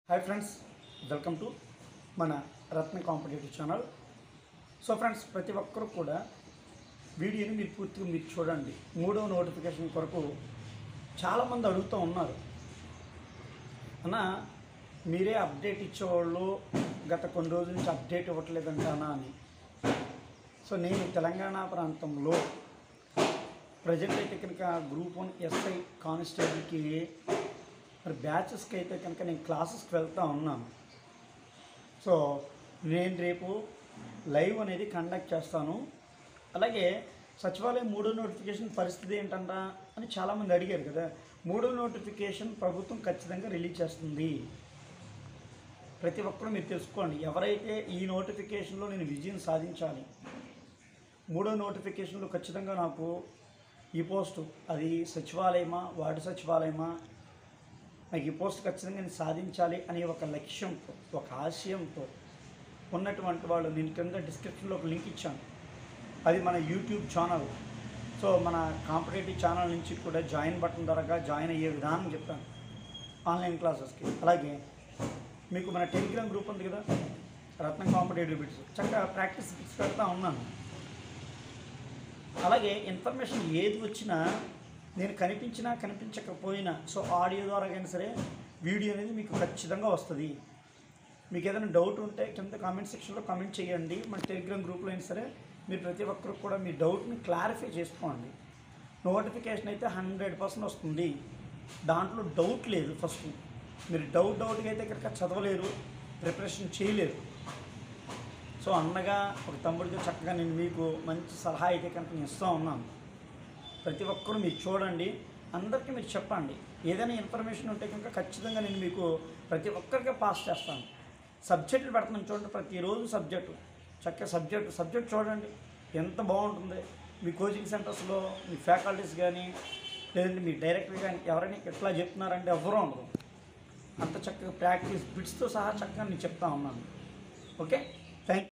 hi friends welcome to మన Ratna competitive channel so friends ప్రతి ఒక్కరు కూడా వీడియోని మీరు పూర్తిగా మీరు చూడండి మూడో నోటిఫికేషన్ కొరకు చాలామంది అడుగుతూ ఉన్నారు అన్న మీరే అప్డేట్ ఇచ్చేవాళ్ళు గత కొన్ని రోజుల నుంచి అప్డేట్ ఇవ్వట్లేదంటానా అని సో నేను తెలంగాణ ప్రాంతంలో ప్రజెంట్ అయితే కనుక గ్రూప్ వన్ ఎస్ఐ కానిస్టేబుల్కి మరి బ్యాచెస్కి అయితే కనుక నేను క్లాసెస్కి వెళ్తూ ఉన్నాను సో నేను రేపు లైవ్ అనేది కండక్ట్ చేస్తాను అలాగే సచివాలయం మూడో నోటిఫికేషన్ పరిస్థితి ఏంటంటా అని చాలామంది అడిగారు కదా మూడో నోటిఫికేషన్ ప్రభుత్వం ఖచ్చితంగా రిలీజ్ చేస్తుంది ప్రతి ఒక్కరూ మీరు తెలుసుకోండి ఎవరైతే ఈ నోటిఫికేషన్లో నేను విజయం సాధించాలి మూడో నోటిఫికేషన్లో ఖచ్చితంగా నాకు ఈ పోస్టు అది సచివాలయమా వార్డు సచివాలయమా నాకు ఈ పోస్ట్ ఖచ్చితంగా నేను సాధించాలి అనే ఒక లక్ష్యంతో ఒక ఆశయంతో ఉన్నటువంటి వాళ్ళు నేను కింద డిస్క్రిప్షన్లో ఒక లింక్ ఇచ్చాను అది మన యూట్యూబ్ ఛానల్ సో మన కాంపిటేటివ్ ఛానల్ నుంచి కూడా జాయిన్ బటన్ ద్వారా జాయిన్ అయ్యే విధానం చెప్పాను ఆన్లైన్ క్లాసెస్కి అలాగే మీకు మన టెలిగ్రామ్ గ్రూప్ ఉంది కదా రత్నం కాంపిటేటివ్ బిట్స్ చక్కగా ప్రాక్టీస్ బిట్స్ పెడతా ఉన్నాను అలాగే ఇన్ఫర్మేషన్ ఏది వచ్చినా నేను కనిపించినా కనిపించకపోయినా సో ఆడియో ద్వారా అయినా సరే వీడియో అనేది మీకు ఖచ్చితంగా వస్తుంది మీకు ఏదైనా డౌట్ ఉంటే కింద కామెంట్ సెక్షన్లో కామెంట్ చేయండి మన టెలిగ్రామ్ గ్రూప్లో అయినా సరే మీరు ప్రతి ఒక్కరు కూడా మీ డౌట్ని క్లారిఫై చేసుకోండి నోటిఫికేషన్ అయితే హండ్రెడ్ పర్సెంట్ వస్తుంది దాంట్లో డౌట్ లేదు ఫస్ట్ మీరు డౌట్ డౌట్గా అయితే కనుక చదవలేరు ప్రిపరేషన్ చేయలేరు సో అన్నగా ఒక తమ్ముడిగా చక్కగా నేను మీకు మంచి సలహా అయితే కనుక నేను ఇస్తూ ఉన్నాను ప్రతి ఒక్కరు మీరు చూడండి అందరికీ మీరు చెప్పండి ఏదైనా ఇన్ఫర్మేషన్ ఉంటే కనుక ఖచ్చితంగా నేను మీకు ప్రతి ఒక్కరికి పాస్ చేస్తాను సబ్జెక్టులు పెడుతున్నాను చూడండి ప్రతిరోజు సబ్జెక్టు చక్కగా సబ్జెక్టు సబ్జెక్ట్ చూడండి ఎంత బాగుంటుంది మీ కోచింగ్ సెంటర్స్లో మీ ఫ్యాకల్టీస్ కానీ లేదంటే మీ డైరెక్టర్ కానీ ఎవరైనా ఎట్లా చెప్తున్నారంటే ఎవరూ ఉండదు అంత చక్కగా ప్రాక్టీస్ బిట్స్తో సహా చక్కగా నేను చెప్తా ఉన్నాను ఓకే థ్యాంక్